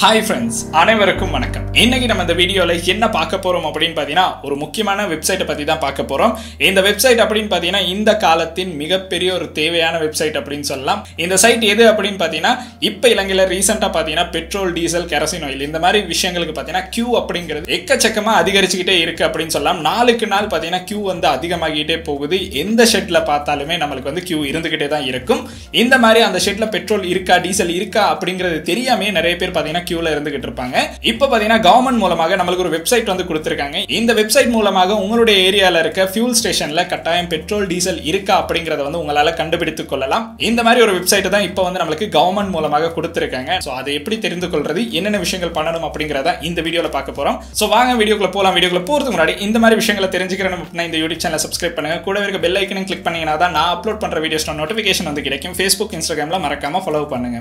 hi friends அனைவருக்கும் வணக்கம் இன்னைக்கு நம்ம இந்த வீடியோவில் என்ன பார்க்க போறோம் அப்படின்னு பார்த்தீங்கன்னா ஒரு முக்கியமான வெப்சைட்டை பற்றி தான் பார்க்க போறோம் இந்த வெப்சைட் அப்படின்னு பார்த்தீங்கன்னா இந்த காலத்தின் மிகப்பெரிய ஒரு தேவையான வெப்சைட் அப்படின்னு சொல்லலாம் இந்த சைட் எது அப்படின்னு பார்த்தீங்கன்னா இப்போ இலங்கையில் ரீசெண்டாக பார்த்தீங்கன்னா பெட்ரோல் டீசல் கெரசின் ஆயில் இந்த மாதிரி விஷயங்களுக்கு பார்த்தீங்கன்னா கியூ அப்படிங்கிறது எக்கச்சக்கமாக அதிகரிச்சுக்கிட்டே இருக்கு அப்படின்னு சொல்லலாம் நாளுக்கு நாள் பார்த்தீங்கன்னா கியூ வந்து அதிகமாகிட்டே போகுது எந்த ஷெட்டில் பார்த்தாலுமே நம்மளுக்கு வந்து கியூ இருந்துகிட்டே தான் இருக்கும் இந்த மாதிரி அந்த ஷெட்ல பெட்ரோல் இருக்கா டீசல் இருக்கா அப்படிங்கிறது தெரியாமே நிறைய பேர் பார்த்தீங்கன்னா கியூல இருந்துகிட்டு இருப்பாங்க இப்போ பார்த்தீங்கன்னா கவர்மெண்ட் மூலமாக நம்மளுக்கு ஒரு வெப்சைட் வந்து கொடுத்துருக்காங்க இந்த வெப்சைட் மூலமாக உங்களுடைய ஏரியாவில் இருக்க ஃபியூல் ஸ்டேஷன்ல கட்டாயம் பெட்ரோல் டீசல் இருக்கா அப்படிங்கிறத வந்து உங்களால கண்டுபிடித்துக் கொள்ளலாம் இந்த மாதிரி ஒரு வெப்சைட் தான் இப்போ வந்து நம்மளுக்கு கவர்மெண்ட் மூலமாக கொடுத்துருக்காங்க ஸோ அதை எப்படி தெரிந்து கொள்றது என்னென்ன விஷயங்கள் பண்ணணும் அப்படிங்கிறத இந்த வீடியோவில் பார்க்க போறோம் ஸோ வாங்க வீடியோக்குள்ள போகலாம் வீடியோக்குள்ள போறதுக்கு முன்னாடி இந்த மாதிரி விஷயங்களை தெரிஞ்சுக்கிறேன் அப்படின்னா இந்த யூடியூப் சேனல் சப்ஸ்கிரைப் பண்ணுங்க கூட இருக்க பெல் ஐக்கனையும் கிளிக் பண்ணீங்கன்னா தான் நான் அப்லோட் பண்ற வீடியோஸ் நோட்டிஃபிகேஷன் வந்து கிடைக்கும் ஃபேஸ்புக் இன்ஸ்டாகிராம்ல மறக்காம ஃபாலோ பண்ணுங்க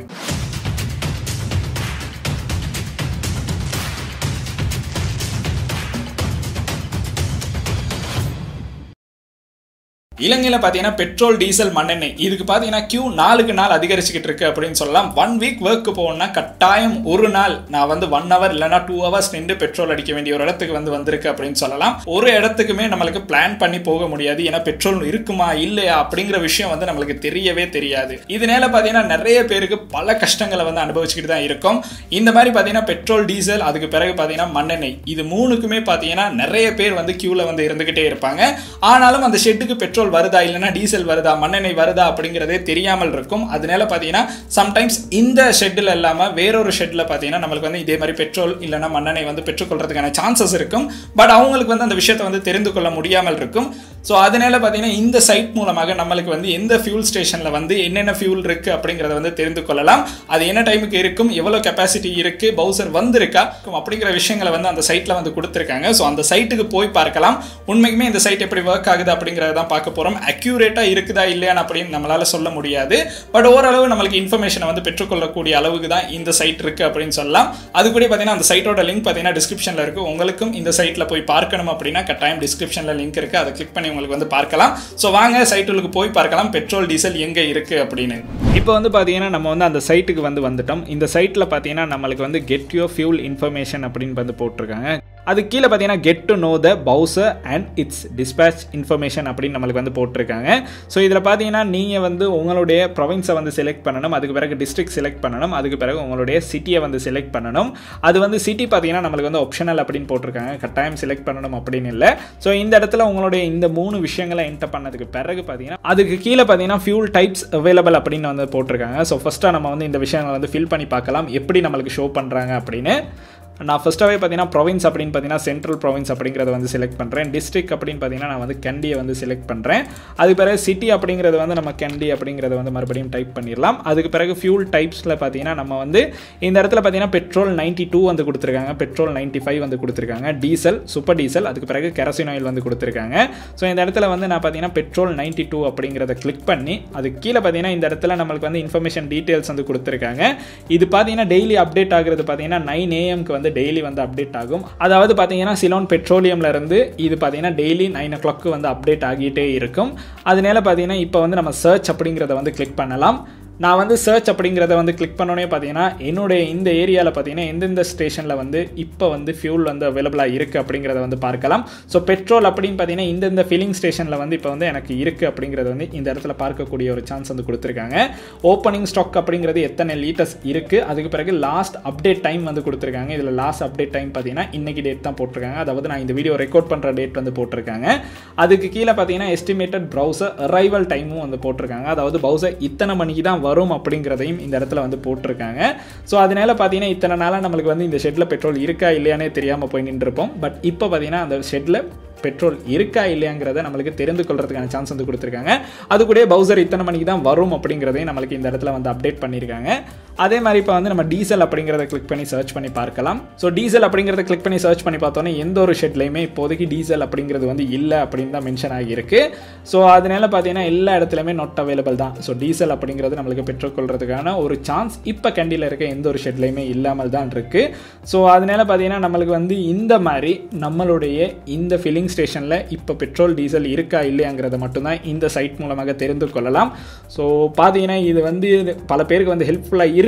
இலங்கையில் பார்த்தீங்கன்னா பெட்ரோல் டீசல் மண்ணெண்ணெய் இதுக்கு பார்த்தீங்கன்னா கியூ நாளுக்கு நாள் அதிகரிச்சுக்கிட்டு இருக்கு அப்படின்னு சொல்லலாம் ஒன் வீக் ஒர்க்கு போகணும்னா கட்டாயம் ஒரு நாள் நான் வந்து ஒன் ஹவர் இல்லைனா டூ ஹவர்ஸ் நின்று பெட்ரோல் அடிக்க வேண்டிய ஒரு இடத்துக்கு வந்து வந்திருக்கு அப்படின்னு சொல்லலாம் ஒரு இடத்துக்குமே நம்மளுக்கு பிளான் பண்ணி போக முடியாது ஏன்னா பெட்ரோல் இருக்குமா இல்லையா அப்படிங்கிற விஷயம் வந்து நம்மளுக்கு தெரியவே தெரியாது இதனால பார்த்தீங்கன்னா நிறைய பேருக்கு பல கஷ்டங்களை வந்து அனுபவிச்சுக்கிட்டு தான் இருக்கும் இந்த மாதிரி பார்த்தீங்கன்னா பெட்ரோல் டீசல் அதுக்கு பிறகு பார்த்தீங்கன்னா மண்ணெண்ணெய் இது மூணுக்குமே பார்த்தீங்கன்னா நிறைய பேர் வந்து கியூவில் வந்து இருந்துகிட்டே இருப்பாங்க ஆனாலும் அந்த ஷெட்டுக்கு பெட்ரோல் வருதா இல்லைனா டீசல் வருதா மண்ணெண்ணெய் வருதா அப்படிங்கிறதே தெரியாமல் இருக்கும் அதனால பார்த்தீங்கன்னா சம்டைம்ஸ் இந்த ஷெட்டில் இல்லாமல் வேறொரு ஷெட்டில் பார்த்தீங்கன்னா நம்மளுக்கு வந்து இதே மாதிரி பெட்ரோல் இல்லைனா மண்ணெண்ணெய் வந்து பெற்றுக்கொள்றதுக்கான சான்சஸ் இருக்கும் பட் அவங்களுக்கு வந்து அந்த விஷயத்தை வந்து தெரிந்து கொள்ள முடியாமல் இருக்கும் ஸோ அதனால பார்த்தீங்கன்னா இந்த சைட் மூலமாக நம்மளுக்கு வந்து எந்த ஃபியூல் ஸ்டேஷனில் வந்து என்னென்ன ஃபியூல் இருக்குது அப்படிங்கிறத வந்து தெரிந்து கொள்ளலாம் அது என்ன டைமுக்கு இருக்கும் எவ்வளோ கெப்பாசிட்டி இருக்குது பவுசர் வந்திருக்கா அப்படிங்கிற விஷயங்களை வந்து அந்த சைட்டில் வந்து கொடுத்துருக்காங்க ஸோ அந்த சைட்டுக்கு போய் பார்க்கலாம் உண்மைக்குமே இந்த சைட் எப்படி ஒர்க் ஆகுது அப்படிங்கிறத தான் பார்க்க போகிறோம் அக்யூரேட்டாக இருக்குதா இல்லையான்னு அப்படின்னு நம்மளால் சொல்ல முடியாது பட் ஓரளவு நம்மளுக்கு இன்ஃபர்மேஷனை வந்து பெற்றுக்கொள்ளக்கூடிய அளவுக்கு தான் இந்த சைட் இருக்குது அப்படின்னு சொல்லலாம் அது கூட பார்த்தீங்கன்னா அந்த சைட்டோட லிங்க் பார்த்தீங்கன்னா டிஸ்கிரிப்ஷனில் இருக்குது உங்களுக்கும் இந்த சைட்டில் போய் பார்க்கணும் அப்படின்னா கட்டாயம் டிஸ்கிரிப்ஷனில் லிங்க் இருக்குது அதை கிளிக் பண்ணி உங்களுக்கு வந்து பார்க்கலாம் ஸோ வாங்க சைட்டுகளுக்கு போய் பார்க்கலாம் பெட்ரோல் டீசல் எங்கே இருக்குது அப்படின்னு இப்போ வந்து பார்த்தீங்கன்னா நம்ம வந்து அந்த சைட்டுக்கு வந்து வந்துட்டோம் இந்த சைட்டில் பார்த்தீங்கன்னா நம்மளுக்கு வந்து கெட் யோர் ஃபியூல் இன்ஃபர்மேஷன் அப்படின்னு வந்து போட்டிருக்காங்க அது கீழே பார்த்தீங்கன்னா get to know the bowser and it's dispatch information அப்படின்னு நம்மளுக்கு வந்து போட்டிருக்காங்க ஸோ இதில் பார்த்தீங்கன்னா நீங்கள் வந்து உங்களுடைய ப்ரொவின்ஸை வந்து செலக்ட் பண்ணணும் அதுக்கு பிறகு டிஸ்ட்ரிக்ட் செலக்ட் பண்ணணும் அதுக்கு பிறகு உங்களுடைய சிட்டியை வந்து செலக்ட் பண்ணணும் அது வந்து சிட்டி பார்த்தீங்கன்னா நம்மளுக்கு வந்து ஆப்ஷனல் அப்படின்னு போட்டிருக்காங்க கட்டாயம் செலக்ட் பண்ணணும் அப்படின்னு இல்லை ஸோ இந்த இடத்துல உங்களுடைய இந்த மூணு விஷயங்களை என்டர் பண்ணதுக்கு பிறகு பார்த்தீங்கன்னா அதுக்கு கீழே பார்த்தீங்கன்னா ஃபியூல் டைப்ஸ் அவைலபிள் அப்படின்னு வந்து போட்டிருக்காங்க ஸோ ஃபஸ்ட்டாக நம்ம வந்து இந்த விஷயங்களை வந்து ஃபில் பண்ணி பார்க்கலாம் எப்படி நம்மளுக்கு ஷோ பண்ணுறாங்க அப்படின்னு நான் ஃபஸ்ட்டாகவே பார்த்தீங்கன்னா ப்ரொவின்ஸ் அப்படின்னு பார்த்தீங்கன்னா சென்ட்ரல் ப்ரொவின்ஸ் அப்படிங்கிறத வந்து செலக்ட் பண்ணுறேன் டிஸ்ட்ரிக் அப்படின்னு பார்த்தீங்கன்னா நான் வந்து கண்டியை வந்து செலக்ட் பண்ணுறேன் அதுக்கு பிறகு சிட்டி அப்படிங்கிறது வந்து நம்ம கண்டி அப்படிங்கிறத வந்து மறுபடியும் டைப் பண்ணிடலாம் அதுக்கு பிறகு ஃபியூல் டைப்ஸில் பார்த்தீங்கன்னா நம்ம வந்து இந்த இடத்துல பார்த்தீங்கன்னா பெட்ரோல் நைன்ட்டி டூ வந்து கொடுத்துருக்காங்க பெட்ரோல் நைன்ட்டி ஃபைவ் வந்து கொடுத்துருக்காங்க டீசல் சூப்பர் டீசல் அதுக்கு பிறகு கெரசின் ஆயில் வந்து கொடுத்துருக்காங்க ஸோ இந்த இடத்துல வந்து நான் பார்த்தீங்கன்னா பெட்ரோல் நைன்ட்டி டூ அப்படிங்கிறத கிளிக் பண்ணி அது கீழே பார்த்தீங்கன்னா இந்த இடத்துல நம்மளுக்கு வந்து இன்ஃபர்மேஷன் டீட்டெயில்ஸ் வந்து கொடுத்துருக்காங்க இது பார்த்தீங்கன்னா டெய்லி அப்டேட் ஆகுறது பார்த்தீங்கன்னா நைன் ஏஎம்க்கு வந்து டெய்லி வந்து அப்டேட் ஆகும் அதாவது பார்த்தீங்கன்னா சிலோன் பெட்ரோலியம்ல இருந்து இது பார்த்தீங்கன்னா டெய்லி நைன் ஓ கிளாக்கு வந்து அப்டேட் ஆகிட்டே இருக்கும் அதனால பார்த்தீங்கன்னா இப்போ வந்து நம்ம சர்ச் அப்படிங்கிறத வந்து கிளிக் பண்ணலாம் நான் வந்து சர்ச் அப்படிங்கிறத வந்து கிளிக் பண்ணோன்னே பார்த்தீங்கன்னா என்னுடைய இந்த ஏரியாவில் பார்த்தீங்கன்னா எந்தெந்த ஸ்டேஷனில் வந்து இப்போ வந்து ஃபியூல் வந்து அவைலபிளாக இருக்குது அப்படிங்கிறத வந்து பார்க்கலாம் ஸோ பெட்ரோல் அப்படின்னு பார்த்தீங்கன்னா இந்தந்த ஃபில்லிங் ஸ்டேஷனில் வந்து இப்போ வந்து எனக்கு இருக்குது அப்படிங்கிறது வந்து இந்த இடத்துல பார்க்கக்கூடிய ஒரு சான்ஸ் வந்து கொடுத்துருக்காங்க ஓப்பனிங் ஸ்டாக் அப்படிங்கிறது எத்தனை லீட்டர்ஸ் இருக்குது அதுக்கு பிறகு லாஸ்ட் அப்டேட் டைம் வந்து கொடுத்துருக்காங்க இதில் லாஸ்ட் அப்டேட் டைம் பார்த்தீங்கன்னா இன்னைக்கு டேட் தான் போட்டிருக்காங்க அதாவது நான் இந்த வீடியோ ரெக்கார்ட் பண்ணுற டேட் வந்து போட்டிருக்காங்க அதுக்கு கீழே பார்த்தீங்கன்னா எஸ்டிமேட்டட் ப்ரௌசர் அரைவல் டைமும் வந்து போட்டிருக்காங்க அதாவது பவுசர் இத்தனை மணிக்கு தான் வரும் அப்படிங்கிறதையும் இந்த இடத்துல வந்து போட்டிருக்காங்க ஸோ அதனால பார்த்தீங்கன்னா இத்தனை நாளாக நம்மளுக்கு வந்து இந்த ஷெட்டில் பெட்ரோல் இருக்கா இல்லையானே தெரியாமல் போய் நின்றுருப்போம் பட் இப்போ பார்த்தீங்கன்னா அந்த ஷெட்டில் பெட்ரோல் இருக்கா இல்லையாங்கிறத நம்மளுக்கு தெரிந்து கொள்றதுக்கான சான்ஸ் வந்து கொடுத்துருக்காங்க அது கூட பவுசர் இத்தனை மணிக்கு தான் வரும் அப்படிங்கிறதையும் நம்மளுக்கு இந்த இடத்துல வந்து அப்டேட் பண்ணியிருக்காங்க அதே மாதிரி இப்போ வந்து நம்ம டீசல் அப்படிங்கிறத கிளிக் பண்ணி சர்ச் பண்ணி பார்க்கலாம் ஸோ டீசல் அப்படிங்கிறத கிளிக் பண்ணி சர்ச் பண்ணி பார்த்தோன்னே எந்த ஒரு ஷெட்லையுமே இப்போதைக்கு டீசல் அப்படிங்கிறது வந்து இல்லை அப்படின்னு தான் மென்ஷன் ஆகியிருக்கு ஸோ அதனால பார்த்தீங்கன்னா எல்லா இடத்துலையுமே நாட் அவைலபிள் தான் ஸோ டீசல் அப்படிங்கிறது நம்மளுக்கு பெற்றுக்கொள்றதுக்கான ஒரு சான்ஸ் இப்போ கண்டியில் இருக்க எந்த ஒரு ஷெட்லையுமே இல்லாமல் தான் இருக்குது ஸோ அதனால பார்த்தீங்கன்னா நம்மளுக்கு வந்து இந்த மாதிரி நம்மளுடைய இந்த ஃபில்லிங் ஸ்டேஷனில் இப்போ பெட்ரோல் டீசல் இருக்கா இல்லையாங்கிறத மட்டும்தான் இந்த சைட் மூலமாக தெரிந்து கொள்ளலாம் ஸோ பார்த்தீங்கன்னா இது வந்து பல பேருக்கு வந்து ஹெல்ப்ஃபுல்லாக இருக்கு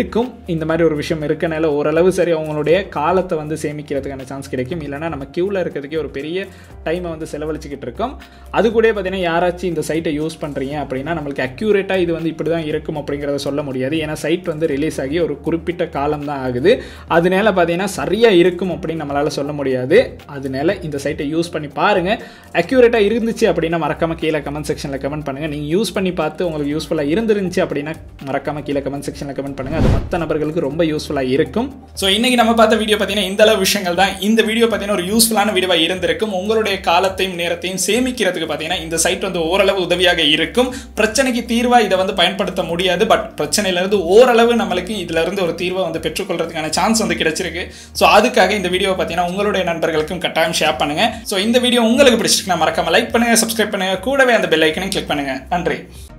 இருக்கும் இந்த மாதிரி ஒரு விஷயம் இருக்கனால ஓரளவு சரி அவங்களுடைய காலத்தை வந்து சேமிக்கிறதுக்கான சான்ஸ் கிடைக்கும் இல்லைனா நம்ம க்யூவில் இருக்கிறதுக்கே ஒரு பெரிய டைமை வந்து செலவழிச்சிக்கிட்டு இருக்கோம் அது கூட பார்த்தீங்கன்னா யாராச்சும் இந்த சைட்டை யூஸ் பண்ணுறீங்க அப்படின்னா நம்மளுக்கு அக்யூரேட்டாக இது வந்து இப்படி தான் இருக்கும் அப்படிங்கிறத சொல்ல முடியாது ஏன்னா சைட் வந்து ரிலீஸ் ஆகி ஒரு குறிப்பிட்ட காலம் தான் ஆகுது அதனால பார்த்தீங்கன்னா சரியாக இருக்கும் அப்படின்னு நம்மளால் சொல்ல முடியாது அதனால இந்த சைட்டை யூஸ் பண்ணி பாருங்கள் அக்யூரேட்டாக இருந்துச்சு அப்படின்னா மறக்காம கீழே கமெண்ட் செக்ஷனில் கமெண்ட் பண்ணுங்கள் நீங்கள் யூஸ் பண்ணி பார்த்து உங்களுக்கு யூஸ்ஃபுல்லாக இருந்துருந்துச்சு அப்படின்னா மறக்காம கீழே கமெண்ட் செக்ஷனில் கமெண்ட் பண்ணுங்கள் அது மற்ற நபர்களுக்கு ரொம்ப யூஸ்ஃபுல்லாக இருக்கும் ஸோ இன்னைக்கு நம்ம பார்த்த வீடியோ பார்த்தீங்கன்னா இந்த அளவு விஷயங்கள் தான் இந்த வீடியோ பார்த்தீங்கன்னா ஒரு யூஸ்ஃபுல்லான வீடியோவாக இருந்திருக்கும் உங்களுடைய காலத்தையும் நேரத்தையும் சேமிக்கிறதுக்கு பார்த்தீங்கன்னா இந்த சைட் வந்து ஓரளவு உதவியாக இருக்கும் பிரச்சனைக்கு தீர்வாக இதை வந்து பயன்படுத்த முடியாது பட் பிரச்சனையிலேருந்து ஓரளவு நம்மளுக்கு இதுல இருந்து ஒரு தீர்வை வந்து பெற்றுக்கொள்றதுக்கான சான்ஸ் வந்து கிடைச்சிருக்கு ஸோ அதுக்காக இந்த வீடியோ பார்த்தீங்கன்னா உங்களுடைய நண்பர்களுக்கும் கட்டாயம் ஷேர் பண்ணுங்க ஸோ இந்த வீடியோ உங்களுக்கு பிடிச்சிருக்குன்னா மறக்காம லைக் பண்ணுங்க சப்ஸ்கிரைப் பண்ணுங்க கூடவே அந்த பெல் ஐக்கனையும் கிளிக் பண்ணுங்க நன்றி